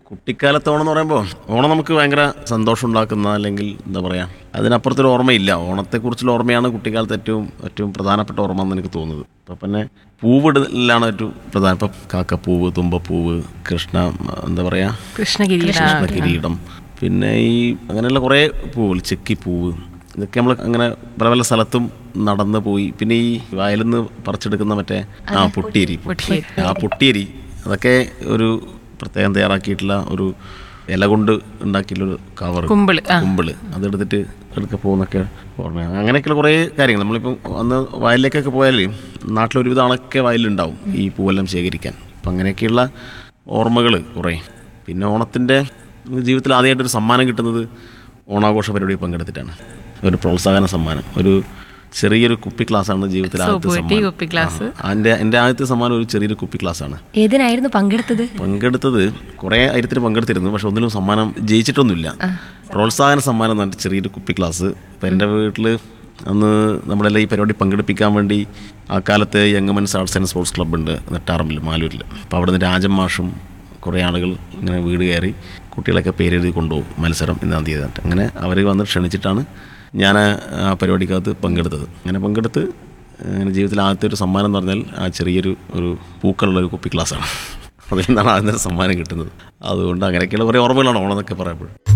കുട്ടിക്കാലത്ത് ഓണം എന്ന് പറയുമ്പോൾ ഓണം നമുക്ക് ഭയങ്കര സന്തോഷം ഉണ്ടാക്കുന്ന അല്ലെങ്കിൽ എന്താ പറയുക അതിനപ്പുറത്തൊരു ഓർമ്മയില്ല ഓണത്തെക്കുറിച്ചുള്ള ഓർമ്മയാണ് കുട്ടിക്കാലത്ത് ഏറ്റവും ഏറ്റവും പ്രധാനപ്പെട്ട ഓർമ്മ എന്ന് എനിക്ക് തോന്നുന്നത് അപ്പോൾ പിന്നെ പൂവിടലാണ് ഏറ്റവും പ്രധാന ഇപ്പം കാക്കപ്പൂവ് തുമ്പപ്പൂവ് കൃഷ്ണ എന്താ പറയുക കൃഷ്ണഗിരി കൃഷ്ണകിരീടം പിന്നെ ഈ അങ്ങനെയുള്ള കുറേ പൂവുകൾ ചെക്കിപ്പൂവ് ഇതൊക്കെ നമ്മൾ അങ്ങനെ പല പല സ്ഥലത്തും നടന്ന് പോയി പിന്നെ ഈ വയലിൽ നിന്ന് പറിച്ചെടുക്കുന്ന മറ്റേ ആ പൊട്ടിയരി പൊട്ടിയരി. ആ പൊട്ടിയരി അതൊക്കെ ഒരു പ്രത്യേകം തയ്യാറാക്കിയിട്ടുള്ള ഒരു ഇല കൊണ്ട് ഉണ്ടാക്കിയിട്ടുള്ളൊരു കവർ കുമ്പിള് ആ കുമ്പിള് അതെടുത്തിട്ട് എടുക്ക പോകുന്നൊക്കെ ഓർമ്മയാണ് അങ്ങനെയൊക്കെയുള്ള കുറേ കാര്യങ്ങൾ നമ്മളിപ്പം അന്ന് വയലിലേക്കൊക്കെ പോയാൽ നാട്ടിലൊരുവിധ ആളൊക്കെ വയലിലുണ്ടാവും ഈ പൂവെല്ലാം ശേഖരിക്കാൻ അപ്പം അങ്ങനെയൊക്കെയുള്ള ഓർമ്മകൾ കുറേ പിന്നെ ഓണത്തിൻ്റെ ജീവിതത്തിൽ ആദ്യമായിട്ടൊരു സമ്മാനം കിട്ടുന്നത് ഓണാഘോഷ പരിപാടി പങ്കെടുത്തിട്ടാണ് ഒരു പ്രോത്സാഹന സമ്മാനം ഒരു ചെറിയൊരു കുപ്പി ക്ലാസ്സാണ് ജീവിതത്തിൽ ആദ്യത്തെ സോപ്പ് പെട്ടി, സമ്മാനം കുപ്പി ഗ്ലാസ്. ആ, എൻ്റെ എൻ്റെ ആദ്യത്തെ സമ്മാനം ഒരു ചെറിയൊരു കുപ്പി ക്ലാസ്സാണ് ഏതിനായിരുന്നു പങ്കെടുത്തത് പങ്കെടുത്തത് കുറേ കാര്യത്തിൽ പങ്കെടുത്തിരുന്നു പക്ഷെ ഒന്നിലും സമ്മാനം ജയിച്ചിട്ടൊന്നുമില്ല പ്രോത്സാഹന സമ്മാനം എന്ന് പറഞ്ഞിട്ട് ചെറിയൊരു കുപ്പി ക്ലാസ് ഇപ്പം എൻ്റെ വീട്ടിൽ അന്ന് നമ്മളെല്ലാം ഈ പരിപാടി പങ്കെടുപ്പിക്കാൻ വേണ്ടി ആ കാലത്ത് young men's arts and sports club ഉണ്ട് നെട്ടാറമ്പിൽ മാലൂരിൽ അപ്പോൾ അവിടുന്ന് രാജൻ മാഷും കുറേ ആളുകൾ ഇങ്ങനെ വീട് കയറി കുട്ടികളൊക്കെ പേരെഴുതി കൊണ്ടുപോകും മത്സരം ഇന്നാം തീയതി ആയിട്ട് അങ്ങനെ അവർ വന്ന് ക്ഷണിച്ചിട്ടാണ് ഞാൻ ആ പരിപാടിക്കകത്ത് പങ്കെടുത്തത് അങ്ങനെ പങ്കെടുത്ത് അങ്ങനെ ജീവിതത്തിൽ ആദ്യത്തെ ഒരു സമ്മാനം എന്ന് പറഞ്ഞാൽ ആ ചെറിയൊരു ഒരു പൂക്കളുള്ള ഒരു കുപ്പി ക്ലാസ്സാണ് അതിൽ നിന്നാണ് ആദ്യത്തെ സമ്മാനം കിട്ടുന്നത് അതുകൊണ്ട് അങ്ങനെയൊക്കെയുള്ള കുറേ ഓർമ്മകളാണ് ഓണം എന്നൊക്കെ പറയുമ്പോൾ